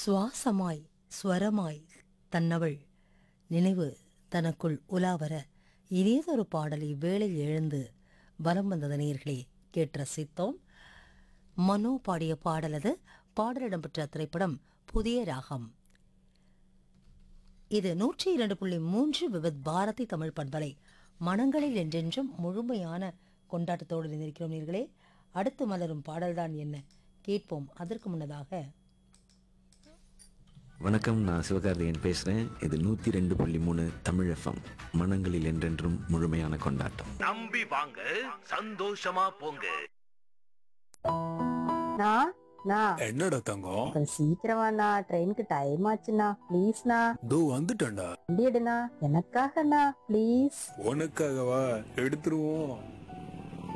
சுவாசமாய் ஸ்வரமாய் தன்னவள் நினைவு தனக்குள் உலாவர இனியதொரு பாடல் இவ்வேளையில் எழுந்து வலம் வந்தது நேயர்களே கேட்டு ரசித்தோம் மனோ பாடிய பாடலது பாடல் இடம்பெற்ற திரைப்படம் புதிய ராகம் இது நூற்றி இரண்டு புள்ளி மூன்று விவித் பாரதி தமிழ் பண்பலை மனங்களில் என்றென்றும் முழுமையான கொண்டாட்டத்தோடு இருந்திருக்கிறோம் நீர்களே அடுத்து மலரும் பாடல்தான் என்ன கேட்போம் அதற்கு முன்னதாக வணக்கம் நான் சிவகார்த்திகேயன் பேசுகிறேன் இது நூற்றி ரெண்டு புள்ளி மூணு தமிழ் எஃப்எம் மனங்களில் என்றென்றும் முழுமையான கொண்டாட்டம் நம்பி வாங்க சந்தோஷமா போங்க நான் நான் என்னடா தங்கம் கொஞ்சம் சீக்கிரமாண்ணா ட்ரெயினுக்கு டைம் ஆச்சுண்ணா ப்ளீஸ்ண்ணா தோ வந்துட்டேன்டா வண்டி எடுண்ணா எனக்காகண்ணா ப்ளீஸ் உனக்காகவா எடுத்துருவோம்